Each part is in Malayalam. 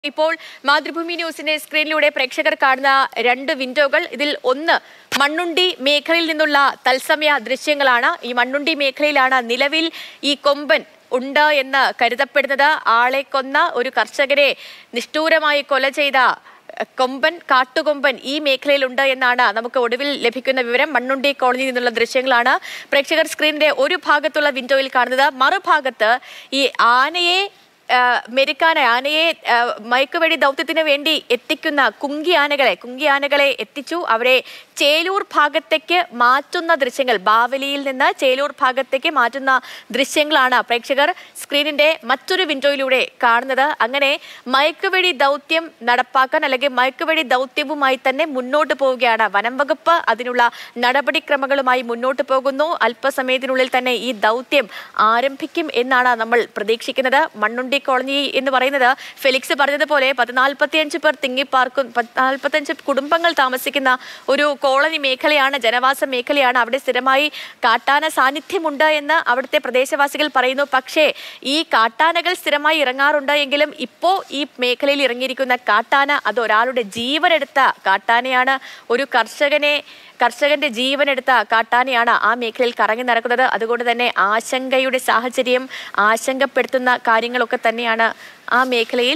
ഇപ്പോൾ മാതൃഭൂമി ന്യൂസിന്റെ സ്ക്രീനിലൂടെ പ്രേക്ഷകർ കാണുന്ന രണ്ട് വിൻഡോകൾ ഇതിൽ ഒന്ന് മണ്ണുണ്ടി മേഖലയിൽ നിന്നുള്ള തത്സമയ ദൃശ്യങ്ങളാണ് ഈ മണ്ണുണ്ടി മേഖലയിലാണ് നിലവിൽ ഈ കൊമ്പൻ ഉണ്ട് എന്ന് കരുതപ്പെടുന്നത് ആളെ കൊന്ന ഒരു കർഷകരെ നിഷ്ഠൂരമായി കൊല ചെയ്ത കൊമ്പൻ കാട്ടുകൊമ്പൻ ഈ മേഖലയിലുണ്ട് എന്നാണ് നമുക്ക് ഒടുവിൽ ലഭിക്കുന്ന വിവരം മണ്ണുണ്ടി കോളനിയിൽ നിന്നുള്ള ദൃശ്യങ്ങളാണ് പ്രേക്ഷകർ സ്ക്രീനിന്റെ ഒരു ഭാഗത്തുള്ള വിൻഡോയിൽ കാണുന്നത് മറുഭാഗത്ത് ഈ ആനയെ ആ, മെരുക്കാനായി ആനയെ ആ, മയക്കുവെടി ദൗത്യത്തിന് വേണ്ടി എത്തിക്കുന്ന കുങ്കി ആനകളെ കുങ്കി ആനകളെ എത്തിച്ചു അവരെ ചേലൂർ ഭാഗത്തേക്ക് മാറ്റുന്ന ദൃശ്യങ്ങൾ ബാവലിയിൽ നിന്ന് ചേലൂർ ഭാഗത്തേക്ക് മാറ്റുന്ന ദൃശ്യങ്ങളാണ് പ്രേക്ഷകർ സ്ക്രീനിന്റെ മറ്റൊരു വിൻഡോയിലൂടെ കാണുന്നത് അങ്ങനെ മയക്കുവെടി ദൗത്യം നടപ്പാക്കാൻ അല്ലെങ്കിൽ മയക്കുവെടി ദൗത്യവുമായി തന്നെ മുന്നോട്ട് പോവുകയാണ് വനം വകുപ്പ് അതിനുള്ള നടപടിക്രമങ്ങളുമായി മുന്നോട്ട് പോകുന്നു അല്പസമയത്തിനുള്ളിൽ തന്നെ ഈ ദൗത്യം ആരംഭിക്കും എന്നാണ് നമ്മൾ പ്രതീക്ഷിക്കുന്നത് മണ്ണുണ്ടി കോളനി എന്ന് പറയുന്നത് ഫെലിക്സ് പറഞ്ഞതുപോലെ പതിനാൽപ്പത്തിയഞ്ച് പേർ തിങ്ങിപ്പാർക്കും പതിനാൽപ്പത്തഞ്ച് കുടുംബങ്ങൾ താമസിക്കുന്ന ഒരു കോളനി മേഖലയാണ് ജനവാസ മേഖലയാണ് അവിടെ സ്ഥിരമായി കാട്ടാന സാന്നിധ്യമുണ്ട് എന്ന് അവിടുത്തെ പ്രദേശവാസികൾ പറയുന്നു പക്ഷേ ഈ കാട്ടാനകൾ സ്ഥിരമായി ഇറങ്ങാറുണ്ട് എങ്കിലും ഇപ്പോൾ ഈ മേഖലയിൽ ഇറങ്ങിയിരിക്കുന്ന കാട്ടാന അത് ഒരാളുടെ ജീവനെടുത്ത കാട്ടാനയാണ് ഒരു കർഷകനെ കർഷകന്റെ ജീവനെടുത്ത കാട്ടാനയാണ് ആ മേഖലയിൽ കറങ്ങി നടക്കുന്നത് അതുകൊണ്ട് തന്നെ ആശങ്കയുടെ സാഹചര്യം ആശങ്കപ്പെടുത്തുന്ന കാര്യങ്ങളൊക്കെ തന്നെയാണ് ആ മേഖലയിൽ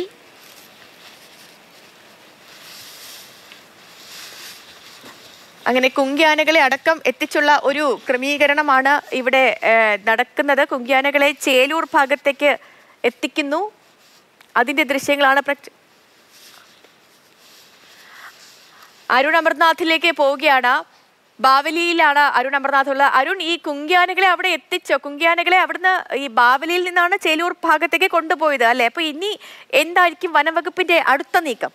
അങ്ങനെ കുങ്കിയാനകളെ അടക്കം എത്തിച്ചുള്ള ഒരു ക്രമീകരണമാണ് ഇവിടെ ഏഹ്, നടക്കുന്നത് കുങ്കിയാനകളെ ചേലൂർ ഭാഗത്തേക്ക് എത്തിക്കുന്നു അതിന്റെ ദൃശ്യങ്ങളാണ് പ്രേക്ഷ- അരുൺ അമർനാഥിലേക്ക് പോവുകയാണ് ബാവലിയിലാണ് അരുൺ അമർനാഥ് ഉള്ളത് അരുൺ ഈ കുങ്കിയാനകളെ അവിടെ എത്തിച്ചോ കുങ്കിയാനകളെ അവിടുന്ന് ഈ ബാവലിയിൽ നിന്നാണ് ചേലൂർ ഭാഗത്തേക്ക് കൊണ്ടുപോയത് അല്ലെ അപ്പൊ ഇനി എന്തായിരിക്കും വനംവകുപ്പിന്റെ അടുത്ത നീക്കം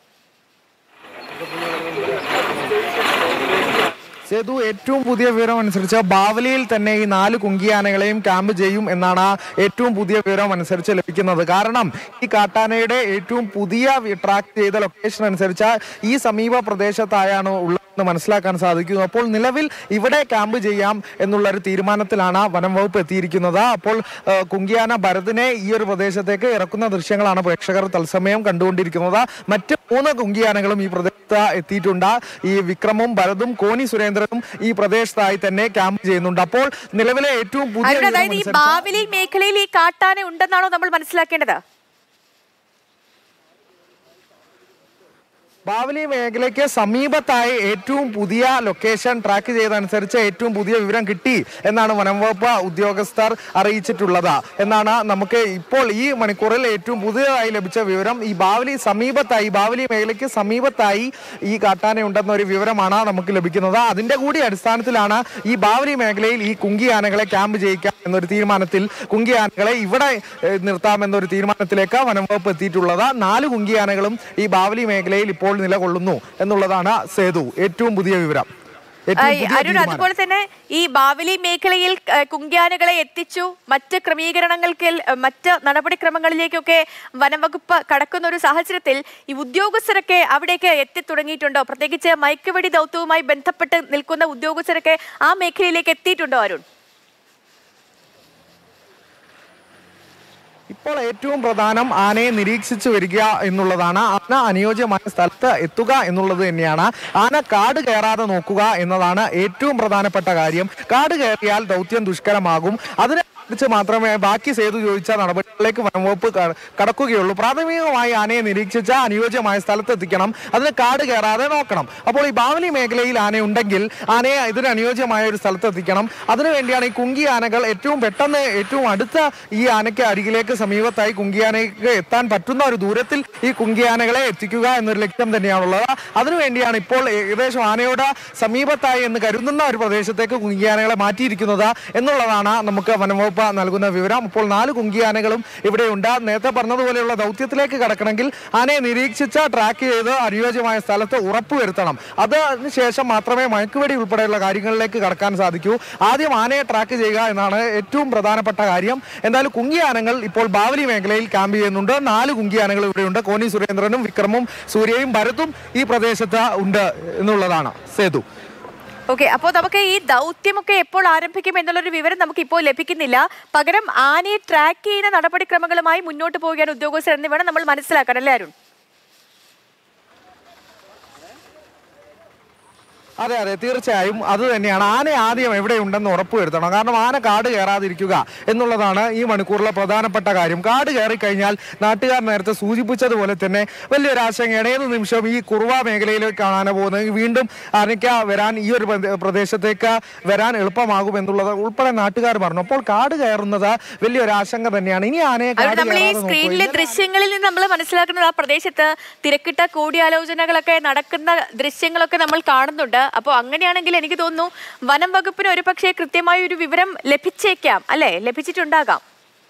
സേതു ഏറ്റവും പുതിയ വിവരം അനുസരിച്ച് ബാവലിയിൽ തന്നെ ഈ നാല് കുങ്കിയാനകളെയും ക്യാമ്പ് ചെയ്യും എന്നാണ് ഏറ്റവും പുതിയ വിവരം അനുസരിച്ച് ലഭിക്കുന്നത് കാരണം ഈ കാട്ടാനയുടെ ഏറ്റവും പുതിയ ട്രാക്ക് ചെയ്ത ലൊക്കേഷൻ അനുസരിച്ച് ഈ സമീപ പ്രദേശത്തായാണ് ഉള്ളതെന്ന് മനസ്സിലാക്കാൻ സാധിക്കുന്നു അപ്പോൾ നിലവിൽ ഇവിടെ ക്യാമ്പ് ചെയ്യാം എന്നുള്ള ഒരു തീരുമാനത്തിലാണ് വനം വകുപ്പ് എത്തിയിരിക്കുന്നത് അപ്പോൾ ആ, കുങ്കിയാന ഭരതിനെ ഈ ഒരു പ്രദേശത്തേക്ക് ഇറക്കുന്ന ദൃശ്യങ്ങളാണ് പ്രേക്ഷകർ തത്സമയം കണ്ടുകൊണ്ടിരിക്കുന്നത് മറ്റ് മൂന്ന് കുങ്കിയാനകളും ഈ പ്രദേശത്ത് എത്തിയിട്ടുണ്ട് ഈ വിക്രമും ഭരതും കോനി സുരേന്ദ്രനും ഈ പ്രദേശത്തായി തന്നെ ക്യാമ്പ് ചെയ്യുന്നുണ്ട് അപ്പോൾ നിലവിലെ ഏറ്റവും പുതിയ അരുൺ വിവരം അതായത് ഈ അനുസരിച്ച് ബാവലി മേഖലയിൽ ഈ കാട്ടാന ഉണ്ടെന്നാണോ നമ്മൾ മനസ്സിലാക്കേണ്ടത് ബാവലി മേഖലയ്ക്ക് സമീപത്തായി ഏറ്റവും പുതിയ ലൊക്കേഷൻ ട്രാക്ക് ചെയ്തതനുസരിച്ച് ഏറ്റവും പുതിയ വിവരം കിട്ടി എന്നാണ് വനം വകുപ്പ് ഉദ്യോഗസ്ഥർ അറിയിച്ചിട്ടുള്ളത് എന്നാണ് നമുക്ക് ഇപ്പോൾ ഈ മണിക്കൂറിൽ ഏറ്റവും പുതിയതായി ലഭിച്ച വിവരം ഈ ബാവലി സമീപത്തായി ബാവലി മേഖലയ്ക്ക് സമീപത്തായി ഈ കാട്ടാന ഒരു വിവരമാണ് നമുക്ക് ലഭിക്കുന്നത് അതിന്റെ കൂടി അടിസ്ഥാനത്തിലാണ് ഈ ബാവലി മേഖലയിൽ ഈ കുങ്കി ആനകളെ ക്യാമ്പ് ചെയ്യിക്കാം എന്നൊരു തീരുമാനത്തിൽ കുങ്കി ആനകളെ ഇവിടെ ഏഹ്, നിർത്താം എന്നൊരു തീരുമാനത്തിലേക്ക് വനം വകുപ്പ് എത്തിയിട്ടുള്ളത് നാല് കുങ്കി ആനകളും ഈ ബാവലി മേഖലയിൽ ഇപ്പോൾ നിലകൊള്ളുന്നു എന്നുള്ളതാണ് സേതു ഏറ്റവും പുതിയ വിവരം ഏറ്റവും ആ, പുതിയ അരുൺ തീരുമാനം. അതുപോലെ തന്നെ ഈ ബാവലി മേഖലയിൽ ആ, കുങ്കിയാനകളെ എത്തിച്ചു മറ്റ് ക്രമീകരണങ്ങൾക്ക് ആ, മറ്റ് നടപടിക്രമങ്ങളിലേക്കൊക്കെ വനംവകുപ്പ് കടക്കുന്ന ഒരു സാഹചര്യത്തിൽ ഈ ഉദ്യോഗസ്ഥരൊക്കെ അവിടേക്ക് എത്തിത്തുടങ്ങിയിട്ടുണ്ടോ പ്രത്യേകിച്ച് മയക്കുവെടി ദൗത്യവുമായി ബന്ധപ്പെട്ട് നിൽക്കുന്ന ഉദ്യോഗസ്ഥരൊക്കെ ആ മേഖലയിലേക്ക് എത്തിയിട്ടുണ്ടോ അരുൺ ഇപ്പോൾ ഏറ്റവും പ്രധാനം ആനയെ നിരീക്ഷിച്ചു വരിക എന്നുള്ളതാണ് ആന അനുയോജ്യമായ സ്ഥലത്ത് എത്തുക എന്നുള്ളത് തന്നെയാണ് ആന കാട് കയറാതെ നോക്കുക എന്നതാണ് ഏറ്റവും പ്രധാനപ്പെട്ട കാര്യം കാട് കയറിയാൽ ദൗത്യം ദുഷ്കരമാകും അതിനെ കുറിച്ച് മാത്രമേ ബാക്കി സേതു ചോദിച്ച നടപടികളിലേക്ക് വനംവകുപ്പ് ക- കടക്കുകയുള്ളൂ പ്രാഥമികമായി ആനയെ നിരീക്ഷിച്ച അനുയോജ്യമായ സ്ഥലത്ത് എത്തിക്കണം അതിന് കാട് കയറാതെ നോക്കണം അപ്പോൾ ഈ ബാവലി മേഖലയിൽ ആന ഉണ്ടെങ്കിൽ ആനയെ ഇതിന് അനുയോജ്യമായ ഒരു സ്ഥലത്ത് എത്തിക്കണം അതിനുവേണ്ടിയാണ് ഈ കുങ്കി ആനകൾ ഏറ്റവും പെട്ടെന്ന് ഏറ്റവും അടുത്ത ഈ ആനയ്ക്ക് അരികിലേക്ക് സമീപത്തായി കുങ്കിയാനയ്ക്ക് എത്താൻ പറ്റുന്ന ഒരു ദൂരത്തിൽ ഈ കുങ്കിയാനകളെ എത്തിക്കുക എന്നൊരു ലക്ഷ്യം തന്നെയാണുള്ളത് അതിനുവേണ്ടിയാണ് ഇപ്പോൾ ഏകദേശം ആനയുടെ സമീപത്തായി എന്ന് കരുതുന്ന ഒരു പ്രദേശത്തേക്ക് കുങ്കിയാനകളെ മാറ്റിയിരിക്കുന്നത് എന്നുള്ളതാണ് നമുക്ക് വനംവകുപ്പ് നൽകുന്ന വിവരം ഇപ്പോൾ നാല് കുങ്കിയാനകളും ഇവിടെയുണ്ട് നേരത്തെ പറഞ്ഞതുപോലെയുള്ള ദൗത്യത്തിലേക്ക് കടക്കണമെങ്കിൽ ആനയെ നിരീക്ഷിച്ച് ട്രാക്ക് ചെയ്ത് അനുയോജ്യമായ സ്ഥലത്ത് ഉറപ്പുവരുത്തണം അതിന് ശേഷം മാത്രമേ മയക്കുവെടി ഉൾപ്പെടെയുള്ള കാര്യങ്ങളിലേക്ക് കടക്കാൻ സാധിക്കൂ ആദ്യം ആനയെ ട്രാക്ക് ചെയ്യുക എന്നാണ് ഏറ്റവും പ്രധാനപ്പെട്ട കാര്യം എന്തായാലും കുങ്കിയാനകൾ ഇപ്പോൾ ബാവലി മേഖലയിൽ ക്യാമ്പ് ചെയ്യുന്നുണ്ട് നാല് കുങ്കിയാനകൾ ഇവിടെയുണ്ട് കോനി സുരേന്ദ്രനും വിക്രമും സൂര്യയും ഭരതും ഈ പ്രദേശത്ത് ഉണ്ട് എന്നുള്ളതാണ് സേതു ഓക്കെ അപ്പോൾ നമുക്ക് ഈ ദൗത്യമൊക്കെ എപ്പോൾ ആരംഭിക്കും എന്നുള്ളൊരു വിവരം നമുക്ക് ഇപ്പോൾ ലഭിക്കുന്നില്ല പകരം ആനയെ ട്രാക്ക് ചെയ്യുന്ന നടപടിക്രമങ്ങളുമായി മുന്നോട്ട് പോവുകയാണ് ഉദ്യോഗസ്ഥർ എന്ന് വേണം നമ്മൾ മനസ്സിലാക്കാൻ അല്ലേ അരുൺ അതെ അതെ തീർച്ചയായും അത് തന്നെയാണ് ആന ആദ്യം എവിടെയുണ്ടെന്ന് ഉറപ്പുവരുത്തണം കാരണം ആന കാട് കയറാതിരിക്കുക എന്നുള്ളതാണ് ഈ മണിക്കൂറിലെ പ്രധാനപ്പെട്ട കാര്യം കാട് കയറി കഴിഞ്ഞാൽ നാട്ടുകാർ നേരത്തെ സൂചിപ്പിച്ചതുപോലെ തന്നെ വലിയൊരു ആശങ്കയാണ് ഏത് നിമിഷം ഈ കുറുവ മേഖലയിലേക്കാണ് ആന പോകുന്നത് വീണ്ടും ആനയ്ക്ക വരാൻ ഈ ഒരു പ്രദേ- പ്രദേശത്തേക്ക് വരാൻ എളുപ്പമാകും എന്നുള്ളത് ഉൾപ്പെടെ നാട്ടുകാർ പറഞ്ഞു അപ്പോൾ കാട് കയറുന്നത് വലിയൊരു ആശങ്ക തന്നെയാണ് ഇനി ആനയെ അത് കാട് നമ്മൾ ഈ കയറാതെ നോക്കുക. സ്ക്രീനിലെ ദൃശ്യങ്ങളിൽ നിന്ന് നമ്മൾ മനസ്സിലാക്കുന്നത് ആ പ്രദേശത്ത് തിരക്കിട്ട കൂടിയാലോചനകളൊക്കെ നടക്കുന്ന ദൃശ്യങ്ങളൊക്കെ നമ്മൾ കാണുന്നുണ്ട് അപ്പോൾ അങ്ങനെയാണെങ്കിൽ എനിക്ക് തോന്നുന്നു വനം വകുപ്പിന് ഒരു പക്ഷേ കൃത്യമായ ഒരു വിവരം ലഭിച്ചേക്കാം അല്ലെ ലഭിച്ചിട്ടുണ്ടാകാം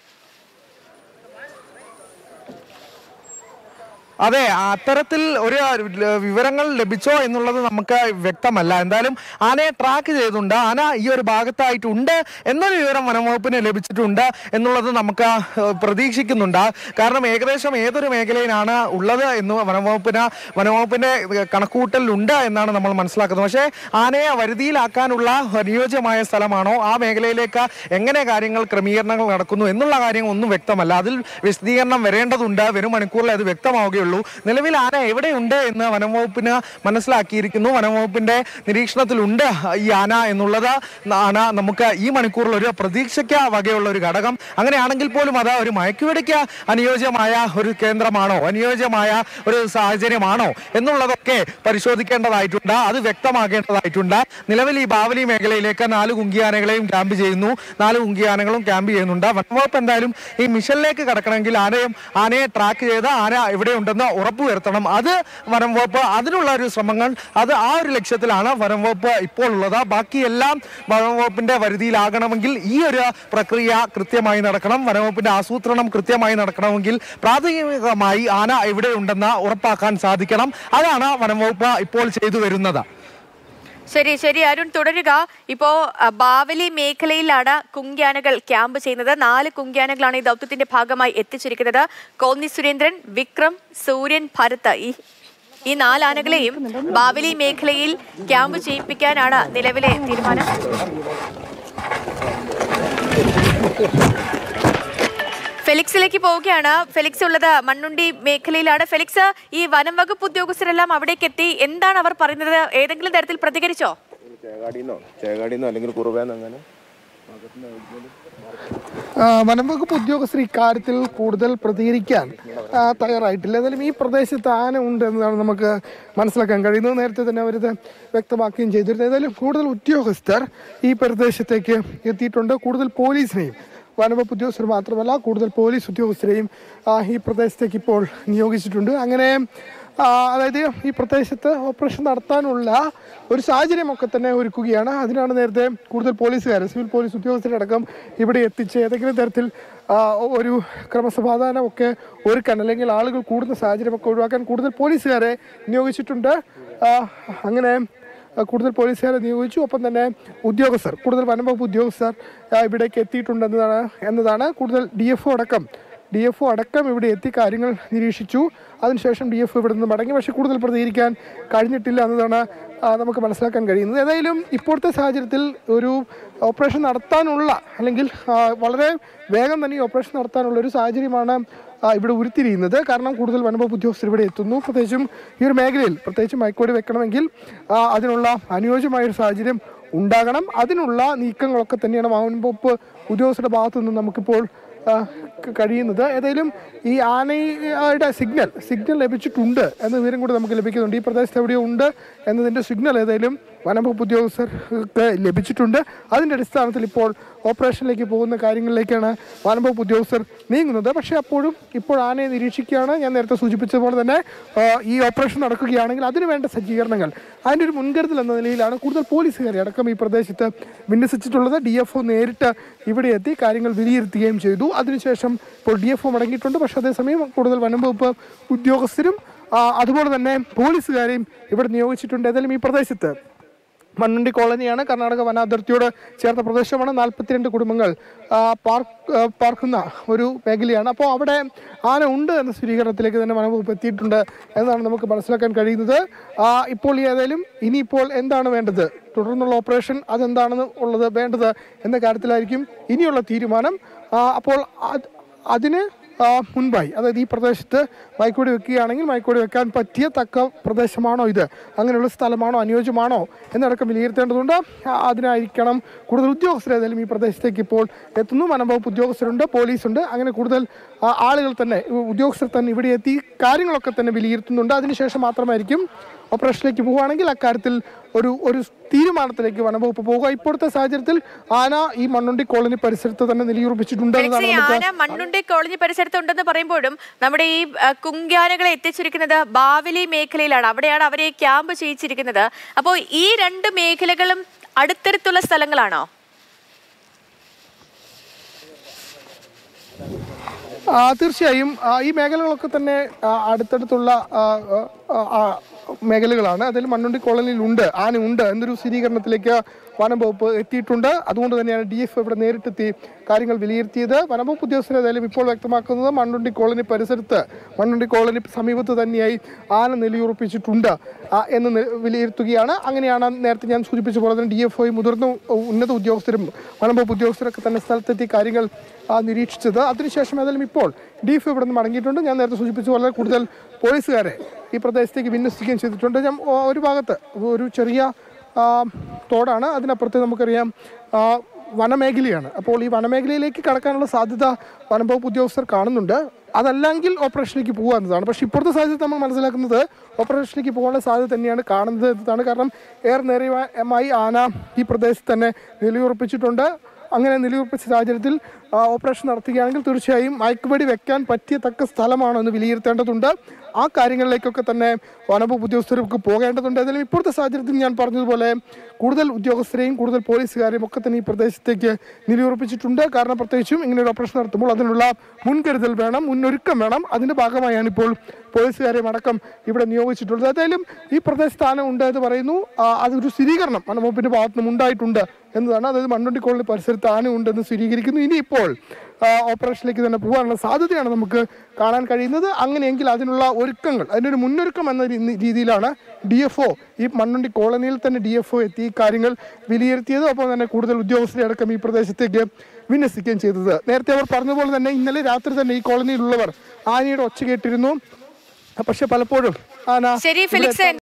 അതെ അത്തരത്തിൽ ഒരു വിവരങ്ങൾ ലഭിച്ചോ എന്നുള്ളത് നമുക്ക് വ്യക്തമല്ല എന്തായാലും ആനയെ ട്രാക്ക് ചെയ്തിട്ടുണ്ട് ആന ഈ ഒരു ഭാഗത്തായിട്ടുണ്ട് എന്നൊരു വിവരം വനംവകുപ്പിന് ലഭിച്ചിട്ടുണ്ട് എന്നുള്ളത് നമുക്ക് ഏഹ്, പ്രതീക്ഷിക്കുന്നുണ്ട് കാരണം ഏകദേശം ഏതൊരു മേഖലയിലാണ് ഉള്ളത് എന്ന് വനംവകുപ്പിന് വനംവകുപ്പിന്റെ കണക്കുകൂട്ടലുണ്ട് എന്നാണ് നമ്മൾ മനസ്സിലാക്കുന്നത് പക്ഷേ ആനയെ വരുതിയിലാക്കാനുള്ള അനുയോജ്യമായ സ്ഥലമാണോ ആ മേഖലയിലേക്ക് എങ്ങനെ കാര്യങ്ങൾ ക്രമീകരണങ്ങൾ നടക്കുന്നു എന്നുള്ള കാര്യങ്ങൾ ഒന്നും വ്യക്തമല്ല അതിൽ വിശദീകരണം വരേണ്ടതുണ്ട് വരും മണിക്കൂറിൽ അത് വ്യക്തമാവുകയുള്ളൂ നിലവിൽ ആന എവിടെയുണ്ട് എന്ന് വനംവകുപ്പിന് മനസ്സിലാക്കിയിരിക്കുന്നു വനംവകുപ്പിന്റെ നിരീക്ഷണത്തിലുണ്ട് ഈ ആന എന്നുള്ളത് ആണ് നമുക്ക് ഈ മണിക്കൂറിൽ ഒരു പ്രതീക്ഷയ്ക്ക് വകയുള്ള ഒരു ഘടകം അങ്ങനെയാണെങ്കിൽ പോലും അത് ഒരു മയക്കുവെടിക്ക് അനുയോജ്യമായ ഒരു കേന്ദ്രമാണോ അനുയോജ്യമായ ഒരു സാഹചര്യമാണോ എന്നുള്ളതൊക്കെ പരിശോധിക്കേണ്ടതായിട്ടുണ്ട് അത് വ്യക്തമാക്കേണ്ടതായിട്ടുണ്ട് നിലവിൽ ഈ ബാവലി മേഖലയിലേക്ക് നാല് കുങ്കിയാനകളെയും ക്യാമ്പ് ചെയ്യുന്നു നാല് കുങ്കിയാനകളും ക്യാമ്പ് ചെയ്യുന്നുണ്ട് വനംവകുപ്പ് എന്തായാലും ഈ മിഷനിലേക്ക് കടക്കണമെങ്കിൽ ആനയും ആനയെ ട്രാക്ക് ചെയ്ത് ആന എവിടെയുണ്ടെന്ന് ഉറപ്പുവരുത്തണം അത് വനംവകുപ്പ് അതിനുള്ള ഒരു ശ്രമങ്ങൾ അത് ആ ഒരു ലക്ഷ്യത്തിലാണ് വനംവകുപ്പ് ഇപ്പോൾ ഉള്ളത് ബാക്കിയെല്ലാം വനംവകുപ്പിന്റെ വരുതിയിലാകണമെങ്കിൽ ഈ ഒരു പ്രക്രിയ കൃത്യമായി നടക്കണം വനംവകുപ്പിന്റെ ആസൂത്രണം കൃത്യമായി നടക്കണമെങ്കിൽ പ്രാഥമികമായി ആന എവിടെയുണ്ടെന്ന് ഉറപ്പാക്കാൻ സാധിക്കണം അതാണ് വനംവകുപ്പ് ഇപ്പോൾ ചെയ്തു വരുന്നത് ശരി ശരി അരുൺ തുടരുക ഇപ്പോ അ, ബാവലി മേഖലയിലാണ് കുങ്ക്യാനകൾ ക്യാമ്പ് ചെയ്യുന്നത് നാല് കുങ്ക്യാനകളാണ് ഈ ദൗത്യത്തിന്റെ ഭാഗമായി എത്തിച്ചിരിക്കുന്നത് കോന്നി സുരേന്ദ്രൻ വിക്രം സൂര്യൻ ഭരത് ഈ ഈ നാല് ആനകളെയും ബാവലി മേഖലയിൽ ക്യാമ്പ് ചെയ്യിപ്പിക്കാനാണ് നിലവിലെ തീരുമാനം ഫെലിക്സിലേക്ക് പോവുകയാണ് ഫെലിക്സ് ഉള്ളത് മണ്ണുണ്ടി മേഖലയിലാണ് ഫെലിക്സ് ഈ വനം വകുപ്പ് ഉദ്യോഗസ്ഥരെല്ലാം അവിടേക്ക് എത്തി എന്താണ് അവർ പറയുന്നത് ഏതെങ്കിലും തരത്തിൽ പ്രതികരിച്ചോ ചേകാടിന്നോ ചേകാടിന്നോ അല്ലെങ്കിൽ കുറുവേന്നോ അങ്ങനെ ആ, വനം വകുപ്പ് ഉദ്യോഗസ്ഥർ ഇക്കാര്യത്തിൽ കൂടുതൽ പ്രതികരിക്കാൻ ആ, തയ്യാറായിട്ടില്ല ഏതായാലും ഈ പ്രദേശത്ത് ആന ഉണ്ട് എന്നതാണ് നമുക്ക് മനസ്സിലാക്കാൻ കഴിയുന്നത് നേരത്തെ തന്നെ അവരിത് വ്യക്തമാക്കുകയും ചെയ്തിരുന്നു ഏതായാലും കൂടുതൽ ഉദ്യോഗസ്ഥർ ഈ പ്രദേശത്തേക്ക് എത്തിയിട്ടുണ്ട് കൂടുതൽ പോലീസിനെയും വനംവകുപ്പ് ഉദ്യോഗസ്ഥർ മാത്രമല്ല കൂടുതൽ പോലീസ് ഉദ്യോഗസ്ഥരെയും ആ, ഈ പ്രദേശത്തേക്ക് ഇപ്പോൾ നിയോഗിച്ചിട്ടുണ്ട് അങ്ങനെ ആ, അതായത് ഈ പ്രദേശത്ത് ഓപ്പറേഷൻ നടത്താനുള്ള ഒരു സാഹചര്യമൊക്കെ തന്നെ ഒരുക്കുകയാണ് അതിനാണ് നേരത്തെ കൂടുതൽ പോലീസുകാർ സിവിൽ പോലീസ് ഉദ്യോഗസ്ഥരടക്കം ഇവിടെ എത്തിച്ച് ഏതെങ്കിലും തരത്തിൽ ആ, ഒരു ക്രമസമാധാനമൊക്കെ ഒരുക്കാൻ അല്ലെങ്കിൽ ആളുകൾ കൂടുന്ന സാഹചര്യമൊക്കെ ഒഴിവാക്കാൻ കൂടുതൽ പോലീസുകാരെ നിയോഗിച്ചിട്ടുണ്ട് ആ, അങ്ങനെ ആ, കൂടുതൽ പോലീസുകാരെ നിയോഗിച്ചു ഒപ്പം തന്നെ ഉദ്യോഗസ്ഥർ കൂടുതൽ വനംവകുപ്പ് ഉദ്യോഗസ്ഥർ ആ, ഇവിടേക്ക് എത്തിയിട്ടുണ്ടെന്നതാണ് എന്നതാണ് കൂടുതൽ ഡി എഫ് അടക്കം ഡി എഫ് അടക്കം ഇവിടെ എത്തി കാര്യങ്ങൾ നിരീക്ഷിച്ചു അതിനുശേഷം ഡി എഫ് ഇവിടെ നിന്ന് മടങ്ങി പക്ഷേ കൂടുതൽ പ്രതികരിക്കാൻ കഴിഞ്ഞിട്ടില്ല എന്നതാണ് ആ, നമുക്ക് മനസ്സിലാക്കാൻ കഴിയുന്നത് ഏതായാലും ഇപ്പോഴത്തെ സാഹചര്യത്തിൽ ഒരു ഓപ്പറേഷൻ നടത്താനുള്ള അല്ലെങ്കിൽ ആ, വളരെ വേഗം തന്നെ ഈ ഓപ്പറേഷൻ നടത്താനുള്ള ഒരു സാഹചര്യമാണ് ആ, ഇവിടെ ഉരുത്തിരിയുന്നത് കാരണം കൂടുതൽ വനംവകുപ്പ് ഉദ്യോഗസ്ഥർ ഇവിടെ എത്തുന്നു പ്രത്യേകിച്ചും ഈ ഒരു മേഖലയിൽ പ്രത്യേകിച്ചും മയക്കോടി വെക്കണമെങ്കിൽ ആ, അതിനുള്ള അനുയോജ്യമായ ഒരു സാഹചര്യം ഉണ്ടാകണം അതിനുള്ള നീക്കങ്ങളൊക്കെ തന്നെയാണ് വനംവകുപ്പ് ഉദ്യോഗസ്ഥരുടെ ഭാഗത്തു നിന്നും നമുക്കിപ്പോൾ ആ, ക- കഴിയുന്നത് ഏതായാലും ഈ ആനയുടെ സിഗ്നൽ സിഗ്നൽ ലഭിച്ചിട്ടുണ്ട് എന്ന വിവരം കൂടി നമുക്ക് ലഭിക്കുന്നുണ്ട് ഈ പ്രദേശത്ത് എവിടെയോ ഉണ്ട് എന്നതിൻ്റെ സിഗ്നൽ ഏതായാലും വനംവകുപ്പ് ഉദ്യോഗസ്ഥർക്ക് ലഭിച്ചിട്ടുണ്ട് അതിൻ്റെ അടിസ്ഥാനത്തിൽ ഇപ്പോൾ ഓപ്പറേഷനിലേക്ക് പോകുന്ന കാര്യങ്ങളിലേക്കാണ് വനംവകുപ്പ് ഉദ്യോഗസ്ഥർ നീങ്ങുന്നത് പക്ഷേ അപ്പോഴും ഇപ്പോൾ ആനയെ നിരീക്ഷിക്കുകയാണ് ഞാൻ നേരത്തെ സൂചിപ്പിച്ചതുപോലെ തന്നെ ആ, ഈ ഓപ്പറേഷൻ നടക്കുകയാണെങ്കിൽ അതിനു വേണ്ട സജ്ജീകരണങ്ങൾ അതിൻ്റെ ഒരു മുൻകരുതൽ എന്ന നിലയിലാണ് കൂടുതൽ പോലീസുകാരെ അടക്കം ഈ പ്രദേശത്ത് വിന്യസിച്ചിട്ടുള്ളത് ഡി എഫ് ഒ നേരിട്ട് ഇവിടെ എത്തി കാര്യങ്ങൾ വിലയിരുത്തുകയും ചെയ്തു അതിനുശേഷം ഇപ്പോൾ ഡി എഫ് ഒ മടങ്ങിയിട്ടുണ്ട് പക്ഷേ അതേസമയം കൂടുതൽ വനം വകുപ്പ് ഉദ്യോഗസ്ഥരും ആ, അതുപോലെ തന്നെ പോലീസുകാരെയും ഇവിടെ നിയോഗിച്ചിട്ടുണ്ട് ഏതായാലും ഈ പ്രദേശത്ത് മണ്ണുണ്ടി കോളനിയാണ് കർണാടക വനാതിർത്തിയോട് ചേർന്ന പ്രദേശമാണ് നാൽപ്പത്തിരണ്ട് കുടുംബങ്ങൾ ആ, പാർക്ക് ആ, പാർക്കുന്ന ഒരു മേഖലയാണ് അപ്പോൾ അവിടെ ആന ഉണ്ട് എന്ന സ്ഥിരീകരണത്തിലേക്ക് തന്നെ വനംവകുപ്പ് എത്തിയിട്ടുണ്ട് എന്നാണ് നമുക്ക് മനസ്സിലാക്കാൻ കഴിയുന്നത് ആ, ഇപ്പോൾ ഈ ഏതായാലും ഇനിയിപ്പോൾ എന്താണ് വേണ്ടത് തുടർന്നുള്ള ഓപ്പറേഷൻ അതെന്താണെന്ന് ഉള്ളത് വേണ്ടത് എന്ന കാര്യത്തിലായിരിക്കും ഇനിയുള്ള തീരുമാനം ആ, അപ്പോൾ അത് അതിന് ആ, മുൻപായി അതായത് ഈ പ്രദേശത്ത് മയക്കുവെടി വെക്കുകയാണെങ്കിൽ മയക്കുവെടി വെക്കാൻ പറ്റിയ തക്ക പ്രദേശമാണോ ഇത് അങ്ങനെയുള്ള സ്ഥലമാണോ അനുയോജ്യമാണോ എന്നടക്കം വിലയിരുത്തേണ്ടതുണ്ട് ആ, അതിനായിരിക്കണം കൂടുതൽ ഉദ്യോഗസ്ഥർ ഏതായാലും ഈ പ്രദേശത്തേക്ക് ഇപ്പോൾ എത്തുന്നു വനംവകുപ്പ് ഉദ്യോഗസ്ഥരുണ്ട് പോലീസുണ്ട് അങ്ങനെ കൂടുതൽ ആ, ആളുകൾ തന്നെ ഉ- ഉദ്യോഗസ്ഥർ തന്നെ ഇവിടെ എത്തി കാര്യങ്ങളൊക്കെ തന്നെ വിലയിരുത്തുന്നുണ്ട് അതിനുശേഷം മാത്രമായിരിക്കും ഓപ്പറേഷനിലേക്ക് പോവുകയാണെങ്കിൽ അക്കാര്യത്തിൽ ഒരു ഒരു തീരുമാനത്തിലേക്ക് വനംവകുപ്പ് പോകുക ഇപ്പോഴത്തെ സാഹചര്യത്തിൽ ആന ഈ മണ്ണുണ്ടി കോളനി പരിസരത്ത് തന്നെ നിലയുറപ്പിച്ചിട്ടുണ്ട് എന്നതാണ് ഫെലിക്സ്, ഈ നമുക്ക് ആന മണ്ണുണ്ടി കോളനി പരിസരത്തുണ്ടെന്ന് പറയുമ്പോഴും നമ്മുടെ ഈ ആ, കുങ്കാനകളെ എത്തിച്ചിരിക്കുന്നത് ബാവലി മേഖലയിലാണ് അവിടെയാണ് അവരെ ക്യാമ്പ് ചെയ്യിച്ചിരിക്കുന്നത് അപ്പോൾ ഈ രണ്ട് മേഖലകളും അടുത്തടുത്തുള്ള സ്ഥലങ്ങളാണോ ആ, തീർച്ചയായും ആ, ഈ മേഖലകളൊക്കെ തന്നെ ആ, അടുത്തടുത്തുള്ള ആ, ആ, ആ, മേഖലകളാണ് അതിൽ മണ്ണുണ്ടി കോളനിയിൽ ഉണ്ട് ആന ഉണ്ട് എന്നൊരു സ്ഥിരീകരണത്തിലേക്ക് വനം വകുപ്പ് എത്തിയിട്ടുണ്ട് അതുകൊണ്ട് തന്നെയാണ് ഡി എഫ് ഇവിടെ നേരിട്ടെത്തി കാര്യങ്ങൾ വിലയിരുത്തിയത് വനം വകുപ്പ് ഉദ്യോഗസ്ഥർ ഏതായാലും ഇപ്പോൾ വ്യക്തമാക്കുന്നത് മണ്ണുണ്ടി കോളനി പരിസരത്ത് മണ്ണുണ്ടി കോളനി സമീപത്ത് തന്നെയായി ആന നിലയുറപ്പിച്ചിട്ടുണ്ട് ആ, എന്ന് നി- വിലയിരുത്തുകയാണ് അങ്ങനെയാണ് നേരത്തെ ഞാൻ സൂചിപ്പിച്ച പോലെ തന്നെ ഡി എഫ് ഒ മുതിർന്ന ഉന്നത ഉദ്യോഗസ്ഥരും വനം വകുപ്പ് ഉദ്യോഗസ്ഥരൊക്കെ തന്നെ സ്ഥലത്തെത്തി കാര്യങ്ങൾ ആ, നിരീക്ഷിച്ചത് അതിനുശേഷം ഏതായാലും ഇപ്പോൾ ഡി എഫ് ഇവിടെ നിന്ന് മടങ്ങിയിട്ടുണ്ട് ഞാൻ നേരത്തെ സൂചിപ്പിച്ച പോലെ കൂടുതൽ പോലീസുകാരെ ഈ പ്രദേശത്തേക്ക് വിന്യസിക്കുകയും ചെയ്തിട്ടുണ്ട് ഞാൻ ഓ, ഒരു ഭാഗത്ത് ഒരു ചെറിയ ആ, തോടാണ് അതിനപ്പുറത്ത് നമുക്കറിയാം ആ, വനമേഖലയാണ് അപ്പോൾ ഈ വനമേഖലയിലേക്ക് കടക്കാനുള്ള സാധ്യത വനംവകുപ്പ് ഉദ്യോഗസ്ഥർ കാണുന്നുണ്ട് അതല്ലെങ്കിൽ ഓപ്പറേഷനിലേക്ക് പോകുക എന്നതാണ് പക്ഷേ ഇപ്പോഴത്തെ സാഹചര്യത്തിൽ നമ്മൾ മനസ്സിലാക്കുന്നത് ഓപ്പറേഷനിലേക്ക് പോകാനുള്ള സാധ്യത തന്നെയാണ് കാണുന്നത് എന്നതാണ് കാരണം ഏറെ നേരമായി ആന ഈ പ്രദേശത്ത് തന്നെ നിലയുറപ്പിച്ചിട്ടുണ്ട് അങ്ങനെ നിലയുറപ്പിച്ച സാഹചര്യത്തിൽ ആ, ഓപ്പറേഷൻ നടത്തുകയാണെങ്കിൽ തീർച്ചയായും മയക്കുവെടി വെക്കാൻ പറ്റിയ തക്ക സ്ഥലമാണോ എന്ന് വിലയിരുത്തേണ്ടതുണ്ട് ആ കാര്യങ്ങളിലേക്കൊക്കെ തന്നെ വനംവകുപ്പ് ഉദ്യോഗസ്ഥർക്ക് പോകേണ്ടതുണ്ട് ഏതായാലും ഇപ്പോഴത്തെ സാഹചര്യത്തിൽ ഞാൻ പറഞ്ഞതുപോലെ കൂടുതൽ ഉദ്യോഗസ്ഥരെയും കൂടുതൽ പോലീസുകാരെയും ഒക്കെ തന്നെ ഈ പ്രദേശത്തേക്ക് നിലയുറപ്പിച്ചിട്ടുണ്ട് കാരണം പ്രത്യേകിച്ചും ഇങ്ങനെ ഒരു ഓപ്പറേഷൻ നടത്തുമ്പോൾ അതിനുള്ള മുൻകരുതൽ വേണം മുന്നൊരുക്കം വേണം അതിന്റെ ഭാഗമായാണ് ഇപ്പോൾ പോലീസുകാരെയും അടക്കം ഇവിടെ നിയോഗിച്ചിട്ടുള്ളത് ഏതായാലും ഈ പ്രദേശത്ത് ആന ഉണ്ട് എന്ന് പറയുന്നു ആ, അതൊരു സ്ഥിരീകരണം വനംവകുപ്പിന്റെ ഭാഗത്തു നിന്നും ഉണ്ടായിട്ടുണ്ട് എന്നതാണ് അതായത് മണ്ണുണ്ടി കോളനി പരിസരത്ത് ആന ഉണ്ടെന്ന് സ്ഥിരീകരിക്കുന്നു ഇനിയിപ്പോൾ ആ, ഓപ്പറേഷനിലേക്ക് തന്നെ പോകാനുള്ള സാധ്യതയാണ് നമുക്ക് കാണാൻ കഴിയുന്നത് അങ്ങനെയെങ്കിൽ അതിനുള്ള ഒരുക്കങ്ങൾ അതിൻ്റെ ഒരു മുന്നൊരുക്കം എന്ന രീ- രീതിയിലാണ് ഡി എഫ് ഒ ഈ മണ്ണുണ്ടി കോളനിയിൽ തന്നെ ഡി എഫ് ഒ എത്തി ഈ കാര്യങ്ങൾ വിലയിരുത്തിയത് ഒപ്പം തന്നെ കൂടുതൽ ഉദ്യോഗസ്ഥരെ അടക്കം ഈ പ്രദേശത്തേക്ക് വിന്യസിക്കുകയും ചെയ്തത് നേരത്തെ അവർ പറഞ്ഞതുപോലെ തന്നെ ഇന്നലെ രാത്രി തന്നെ ഈ കോളനിയിലുള്ളവർ ആനയുടെ ഒച്ച കേട്ടിരുന്നു പക്ഷെ പലപ്പോഴും ആന ശരി ഇവിടെ ഫെലിക്സ്